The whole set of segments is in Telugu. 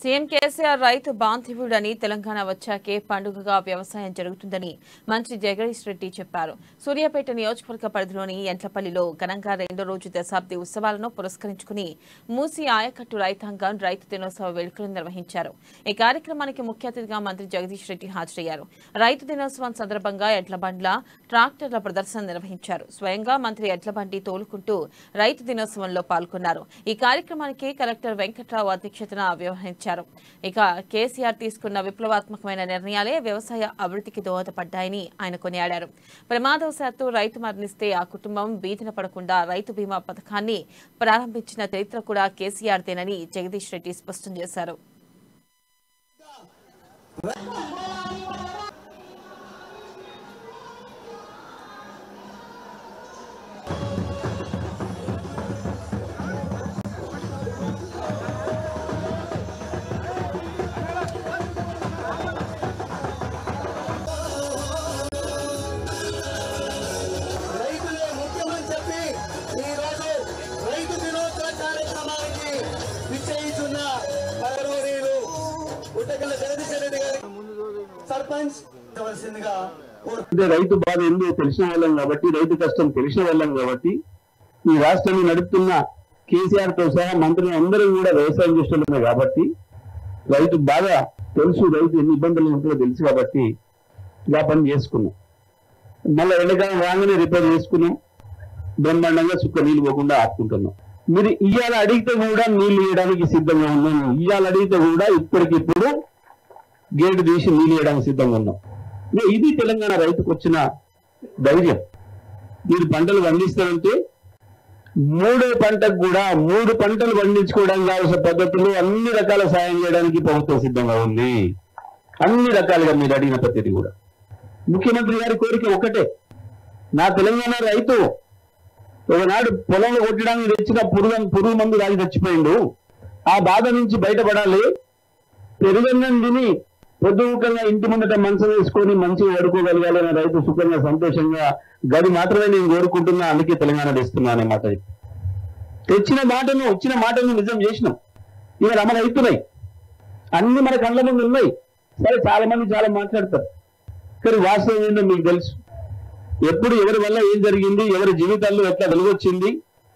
సీఎం కేసీఆర్ రైతు బాంధవ్యుడని తెలంగాణ వచ్చాకే పండుగగా వ్యవసాయం జరుగుతుందని మంత్రి జగదీష్ రెడ్డి చెప్పారు సూర్యాపేట నియోజకవర్గ పరిధిలోని ఎంట్లపల్లిలో ఘనంగా రెండో రోజు దశాబ్ది ఉత్సవాలను పురస్కరించుకుని మూసి ఆయకట్టు రైతాంగం రైతు దినోత్సవ వేడుకలు నిర్వహించారు ఈ కార్యక్రమానికి ముఖ్య అతిథిగా మంత్రి జగదీష్ రెడ్డి హాజరయ్యారు రైతు దినోత్సవం సందర్భంగా ఎడ్ల బండ్ల ట్రాక్టర్ల ప్రదర్శన నిర్వహించారు స్వయంగా మంత్రి ఎడ్ల బండి తోలుకుంటూ రైతు దినోత్సవంలో పాల్గొన్నారు ఈ కార్యక్రమానికి కలెక్టర్ వెంకట్రావు అధ్యక్షతన వ్యవహరించారు ఇక కేసీఆర్ తీసుకున్న విప్లవాత్మకమైన నిర్ణయాలే వ్యవసాయ అభివృద్ధికి దోహదపడ్డాయని ఆయన కొనియాడారు ప్రమాదవశాత్తు రైతు మరణిస్తే ఆ కుటుంబం బీదిన పడకుండా రైతు బీమా పథకాన్ని ప్రారంభించిన చరిత్ర కూడా కేసీఆర్దేనని జగదీష్ రెడ్డి స్పష్టం చేశారు రైతులే ముఖ్యమని చెప్పి ఈ రోజు రైతు దినోత్సవ కార్యక్రమానికి నిశ్చయించున్న గౌరవనీయులు గుట్టకల్ల జగదీశ్వర రెడ్డి గారి సర్పంచ్ కావాల్సిందిగా కోరు- అంటే రైతు బాధ ఏందో తెలిసిన వాళ్ళం కాబట్టి రైతు కష్టం తెలిసిన వాళ్ళం కాబట్టి ఈ రాష్ట్రాన్ని నడుపుతున్న కేసీఆర్ తో సహా మంత్రులు అందరూ కూడా వ్యవసాయం చేస్తున్నాం కాబట్టి రైతు బాధ తెలుసు రైతు ఎన్ని ఇబ్బందులు ఉంటుందో తెలుసు కాబట్టి ఇలా పని చేసుకున్నాం మళ్ళీ ఎండకాలం రాగానే రిపేర్ చేసుకున్నాం బ్రహ్మాండంగా చుక్క నీళ్ళు పోకుండా ఆపుకుంటున్నాం మీరు ఇవాళ అడిగితే కూడా నీళ్లు ఇవ్వడానికి సిద్ధంగా ఉన్నాము ఇవాళ అడిగితే కూడా ఇప్పటికిప్పుడు గేటు తీసి నీళ్ళు ఇవ్వడానికి సిద్ధంగా ఉన్నాం ఇక ఇది తెలంగాణ రైతుకు వచ్చిన ధైర్యం మీరు పంటలు పండిస్తారంటే మూడో పంటకు కూడా మూడు పంటలు పండించుకోవడానికి కావాల్సిన పద్ధతులు అన్ని రకాల సాయం చేయడానికి ప్రభుత్వం సిద్ధంగా ఉంది అన్ని రకాలుగా మీరు అడిగిన పద్ధతి కూడా ముఖ్యమంత్రి గారి కోరిక ఒకటే నా తెలంగాణ రైతు ఒకనాడు పొలంలో కొట్టడానికి తెచ్చిన పురుగు పురుగు మందు రాగి చచ్చిపోయిండు ఆ బాధ నుంచి బయటపడాలి పెరుగన్నం తిని పొద్దుముఖంగా ఇంటి ముందట మంచం వేసుకొని మంచిగా వాడుకోగలగాలి అనే రైతు సుఖంగా సంతోషంగా గది మాత్రమే నేను కోరుకుంటున్నా అందుకే తెలంగాణ తెస్తున్నా అనే మాట చెప్పి. తెచ్చిన మాటను వచ్చిన మాటను నిజం చేసినాం ఇవాళ అమలు అవుతున్నాయి అన్ని మన కళ్ళ ముందు ఉన్నాయి సరే చాలా మంది చాలా మాట్లాడతారు కానీ వాస్తవం ఏంటో మీకు తెలుసు ఎప్పుడు ఎవరి వల్ల ఏం జరిగింది ఎవరి జీవితాల్లో ఎట్లా వెలుగొచ్చింది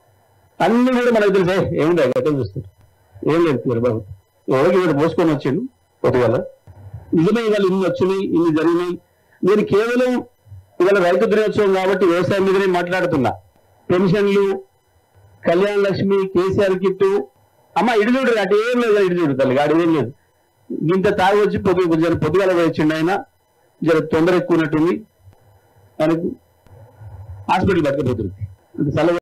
అన్ని కూడా మనకు తెలుసే ఏముండే గతం చూస్తారు ఏం లేదు తీరు బాబు ఎవరికి వీడు మోసుకొని వచ్చిండు పొద్దుగల నిజమే ఇవాళ ఇన్ని వచ్చినాయి ఇన్ని జరిగినాయి నేను కేవలం ఇవాళ రైతు దినోత్సవం కాబట్టి వ్యవసాయం మీదనే మాట్లాడుతున్నా పెన్షన్లు కళ్యాణ లక్ష్మి కేసీఆర్ కిట్టు అమ్మ ఇటు చూడు అటు ఏం లేదు ఇటు చూడు తల్లి అటు ఏం లేదు ఇంత తాగి వచ్చి పొద్దు జర పొద్దుగాల వచ్చిండు ఆయన జర తొందర ఎక్కువ ఉన్నట్టుంది ఆయనకు హాస్పిటల్ పట్టుకుపోతుంది సలహా